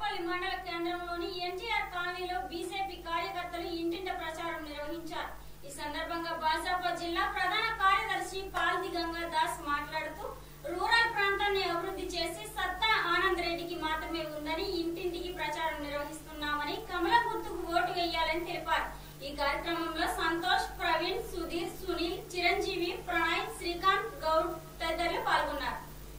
దర్పల్లి మండల కేంద్రంలోని ఎన్టీఆర్ కాలనీలో బీజేపీ కార్యకర్తలు ఇంటింట ప్రచారం నిర్వహించారు ఈ సందర్భంగా భాజపా జిల్లా ప్రధాన కార్యదర్శి పాల్ది గంగాదాస్ మాట్లాడుతూ రూరల్ ప్రాంతాన్ని అభివృద్ధి చేసి సత్తా ఆనంద్ రెడ్డికి మాత్రమే ఉందని ఇంటింటికి ప్రచారం నిర్వహిస్తున్నామని కమల గుర్తుకు ఓటు వేయాలని తెలిపారు ఈ కార్యక్రమంలో సంతోష్ ప్రవీణ్ సుధీర్ సునీల్ చిరంజీవి ప్రణయ్ శ్రీకాంత్ గౌడ్ తదితరులు పాల్గొన్నారు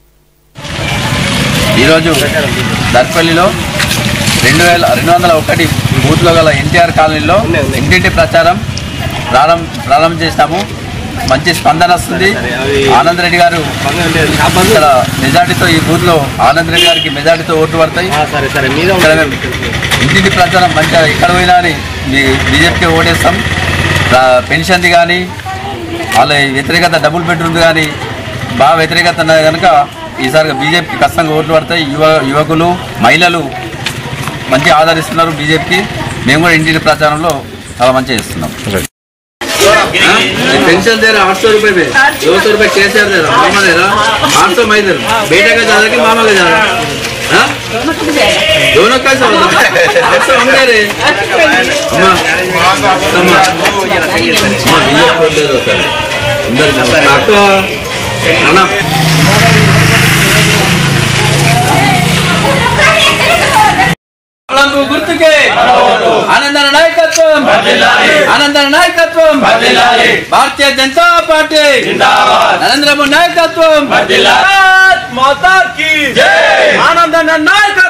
ఈరోజు దర్పల్లిలో రెండు వేల రెండు వందల ఒకటి బూత్లో గల ఎన్టీఆర్ కాలనీలో ఇంటింటి ప్రచారం ప్రారంభ ప్రారంభం చేసినాము మంచి స్పందన వస్తుంది ఆనంద్ రెడ్డి గారు ఇక్కడ మెజార్టీతో ఈ బూత్లో ఆనంద్ రెడ్డి గారికి మెజార్టీతో ఓట్లు పడతాయి సరే సరే మీద ఇక్కడ మేము ఇంటింటి ప్రచారం మంచిగా ఎక్కడ పోయినా అని బీజేపీకి ఓటేస్తాం రా- పెన్షన్ది కానీ వాళ్ళ వ్యతిరేకత డబుల్ బెడ్రూమ్ది కానీ బాగా వ్యతిరేకత ఉన్నది కనుక ఈసారి బీజేపీ ఖచ్చితంగా ఓట్లు పడతాయి యువ యువకులు మహిళలు మంచి ఆదరిస్తున్నారు బీజేపీకి మేము కూడా ఇంటింటి ప్రచారంలో చాలా మంచిగా చేస్తున్నాం पेंशन दे रहा आठ सौ रुपए में दो सौ रुपए केसीआर दे रहा मामा दे रहा आठ सौ मैं दे रहा बेटे का ज्यादा कि मामा का ज्यादा हाँ? दोनों कैसे होता आठ सौ हम दे रहे अम्मा अम्मा अम्मा ये खोल दे दो सर अंदर जाओ आपको खाना రంగు గుర్తుకే ఆనందన నాయకత్వం ఆనందన నాయకత్వం భారతీయ జనతా పార్టీ నరేంద్ర మోదీ నాయకత్వం మాతా की आनंद नायक